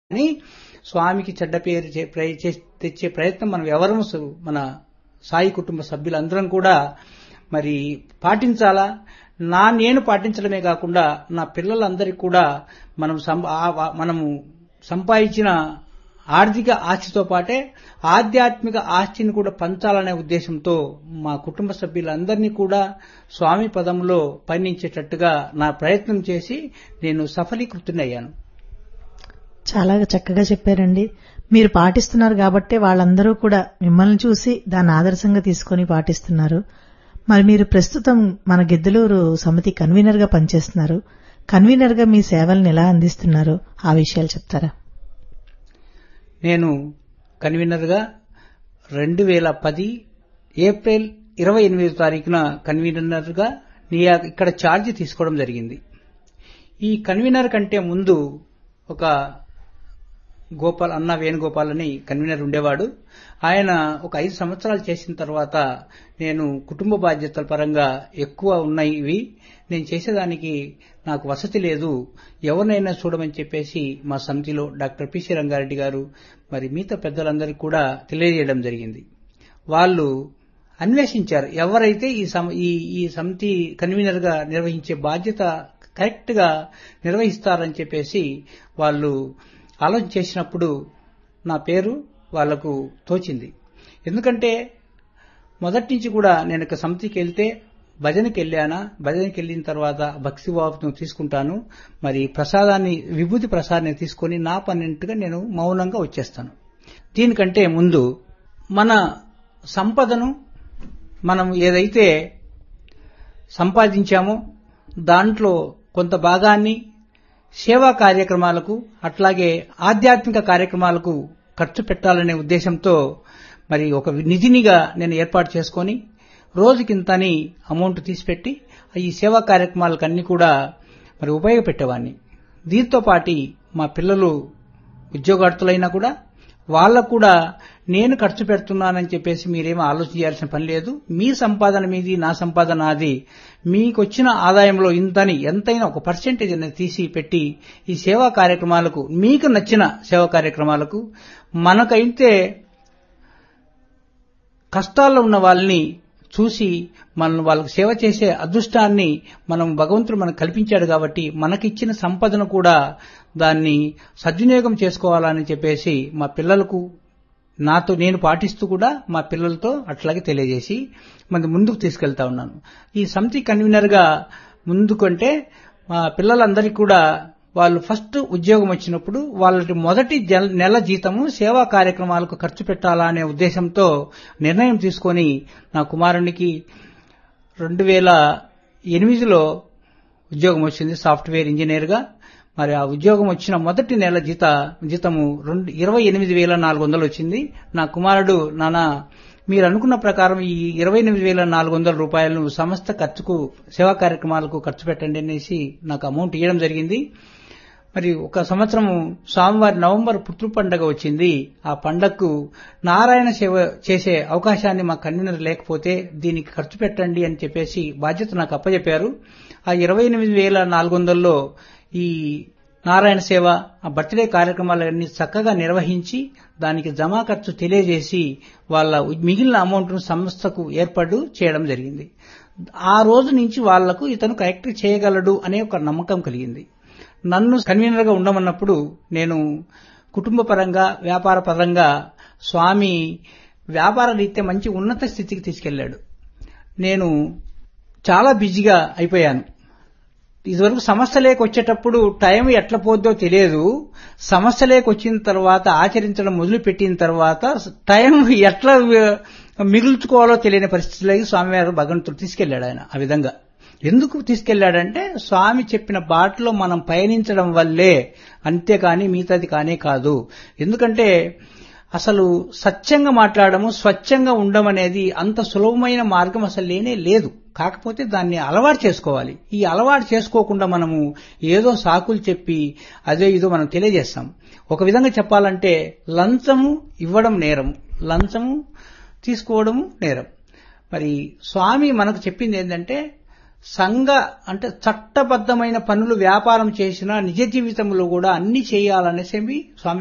అని స్వామికి చెడ్డ పేరు చే- ప్రయ- చే- తెచ్చే ప్రయత్నం మనం ఎవరము సు- మన సాయి కుటుంబ సభ్యులందరం కూడా మరి పాటించాలా నా నేను పాటించడమే కాకుండా నా పిల్లలందరికీ కూడా మనం సం- ఆ- ఆ- మనము సంపాదించిన ఆర్థిక ఆస్తితో పాటే ఆధ్యాత్మిక ఆస్తిని కూడా పంచాలనే ఉద్దేశంతో మా కుటుంబ సభ్యులందరినీ కూడా స్వామి పదంలో పయనించేటట్టుగా నా ప్రయత్నం చేసి నేను సఫలీకృతునయ్యాను చాలా చక్కగా చెప్పారండి మీరు పాటిస్తున్నారు కాబట్టే వాళ్ళందరూ కూడా మిమ్మల్ని చూసి దాన్ని ఆదర్శంగా తీసుకొని పాటిస్తున్నారు మరి మీరు ప్రస్తుతం మన గిద్దలూరు సమితి కన్వీనర్ గా పనిచేస్తున్నారు కన్వీనర్ గా మీ సేవలను ఎలా అందిస్తున్నారు ఆ విషయాలు చెప్తారా నేను కన్వీనర్గా రెండు వేల పది ఏప్రిల్ ఇరవై ఎనిమిదో తారీఖున కన్వీనర్గా నియా ఇక్కడ ఛార్జ్ తీసుకోవడం జరిగింది ఈ కన్వీనర్ కంటే ముందు ఒక గోపాల్ అన్న వేణుగోపాల్ అని కన్వీనర్ ఉండేవాడు ఆయన ఒక ఐదు సంవత్సరాలు చేసిన తర్వాత నేను కుటుంబ బాధ్యతల పరంగా ఎక్కువ ఉన్నాయి ఇవి నేను చేసేదానికి నాకు వసతి లేదు ఎవరినైనా చూడమని చెప్పేసి మా సమితిలో డాక్టర్ పిసి రంగారెడ్డి గారు మరి మిగతా పెద్దలందరికీ కూడా తెలియజేయడం జరిగింది వాళ్ళు అన్వేషించారు ఎవరైతే ఈ సమ- ఈ ఈ సమితి కన్వీనర్ గా నిర్వహించే బాధ్యత కరెక్ట్ గా నిర్వహిస్తారని చెప్పేసి వాళ్ళు ఆలోచన చేసినప్పుడు నా పేరు వాళ్లకు తోచింది ఎందుకంటే మొదటి నుంచి కూడా నేను ఒక సమితికి వెళ్తే భజనకి వెళ్ళానా భజనకి వెళ్ళిన తర్వాత భక్తి భావంతో తీసుకుంటాను మరి ప్రసాదాన్ని విభూతి ప్రసాదాన్ని తీసుకొని నా పన్నెంటుగా నేను మౌనంగా వచ్చేస్తాను దీనికంటే ముందు మన సంపదను మనం ఏదైతే సంపాదించామో దాంట్లో కొంత భాగాన్ని సేవా కార్యక్రమాలకు అట్లాగే ఆధ్యాత్మిక కార్యక్రమాలకు ఖర్చు పెట్టాలనే ఉద్దేశంతో మరి ఒక నిధినిగా నేను ఏర్పాటు చేసుకొని రోజుకింతని అమౌంట్ తీసిపెట్టి ఈ సేవా కార్యక్రమాలకన్నీ కూడా మరి ఉపయోగపెట్టేవాడిని దీంతో పాటి మా పిల్లలు ఉద్యోగార్థులైనా కూడా వాళ్ళకు కూడా నేను ఖర్చు పెడుతున్నానని చెప్పేసి మీరేమీ ఆలోచన చేయాల్సిన పని లేదు మీ సంపాదన మీది నా సంపాదన నాది మీకొచ్చిన ఆదాయంలో ఇంతని ఎంతైనా ఒక పర్సెంటేజ్ అనేది తీసి పెట్టి ఈ సేవా కార్యక్రమాలకు మీకు నచ్చిన సేవా కార్యక్రమాలకు మనకైతే కష్టాల్లో ఉన్న వాళ్ళని చూసి మనం వాళ్ళకు సేవ చేసే అదృష్టాన్ని మనం భగవంతుడు మనకు కల్పించాడు కాబట్టి మనకిచ్చిన సంపదను కూడా దాన్ని సద్వినియోగం చేసుకోవాలని చెప్పేసి మా పిల్లలకు నాతో నేను పాటిస్తూ కూడా మా పిల్లలతో అట్లాగే తెలియజేసి మన ముందుకు తీసుకెళ్తా ఉన్నాను ఈ సమితి కన్వీనర్గా ముందుకంటే మా పిల్లలందరికీ కూడా వాళ్ళు ఫస్ట్ ఉద్యోగం వచ్చినప్పుడు వాళ్ళకి మొదటి జల- నెల జీతము సేవా కార్యక్రమాలకు ఖర్చు పెట్టాలా అనే ఉద్దేశంతో నిర్ణయం తీసుకొని నా కుమారునికి రెండు వేల ఎనిమిదిలో ఉద్యోగం వచ్చింది సాఫ్ట్వేర్ ఇంజనీర్గా మరి ఆ ఉద్యోగం వచ్చిన మొదటి నెల జీత జీతము రెండు ఇరవై ఎనిమిది వేల నాలుగు వందలు వచ్చింది నా కుమారుడు నాన్న మీరు అనుకున్న ప్రకారం ఈ ఇరవై ఎనిమిది వేల నాలుగు వందల రూపాయలను సమస్త ఖర్చుకు సేవా కార్యక్రమాలకు ఖర్చు పెట్టండి అనేసి నాకు అమౌంట్ ఇవ్వడం జరిగింది మరి ఒక సంవత్సరం స్వామివారి నవంబర్ పుట్టు పండగ వచ్చింది ఆ పండగకు నారాయణ సేవ చేసే అవకాశాన్ని మా కన్వీనర్ లేకపోతే దీనికి ఖర్చు పెట్టండి అని చెప్పేసి బాధ్యత నాకు అప్పచెప్పారు ఆ ఇరవై ఎనిమిది వేల నాలుగు వందల్లో ఈ నారాయణ సేవ ఆ బర్త్డే కార్యక్రమాలన్నీ చక్కగా నిర్వహించి దానికి జమా ఖర్చు తెలియజేసి వాళ్ళ మిగిలిన అమౌంట్ను సంస్థకు ఏర్పాటు చేయడం జరిగింది ఆ రోజు నుంచి వాళ్లకు ఇతను కరెక్ట్ చేయగలడు అనే ఒక నమ్మకం కలిగింది నన్ను కన్వీనర్గా ఉండమన్నప్పుడు నేను కుటుంబ పరంగా వ్యాపార పరంగా స్వామి వ్యాపార రీత్యా మంచి ఉన్నత స్థితికి తీసుకెళ్లాడు నేను చాలా బిజీగా అయిపోయాను ఇదివరకు సమస్య లేక వచ్చేటప్పుడు టైం ఎట్లా పోద్దో తెలియదు సమస్య లేక వచ్చిన తర్వాత ఆచరించడం మొదలుపెట్టిన తర్వాత టైం ఎట్లా మిగుల్చుకోవాలో తెలియని పరిస్థితులకి స్వామివారు భగవంతుడు తీసుకెళ్లాడు ఆయన ఆ విధంగా ఎందుకు తీసుకెళ్లాడంటే స్వామి చెప్పిన బాటలో మనం పయనించడం వల్లే అంతేకాని మిగతాది కానే కాదు ఎందుకంటే అసలు సత్యంగా మాట్లాడము స్వచ్ఛంగా ఉండడం అనేది అంత సులభమైన మార్గం అసలు లేనే లేదు కాకపోతే దాన్ని అలవాటు చేసుకోవాలి ఈ అలవాటు చేసుకోకుండా మనము ఏదో సాకులు చెప్పి అదే ఇదో మనం తెలియజేస్తాం ఒక విధంగా చెప్పాలంటే లంచము ఇవ్వడం నేరం లంచము తీసుకోవడము నేరం మరి స్వామి మనకు చెప్పింది ఏంటంటే సంఘ అంటే చట్టబద్ధమైన పనులు వ్యాపారం చేసినా నిజ జీవితంలో కూడా అన్ని చేయాలనేసి స్వామి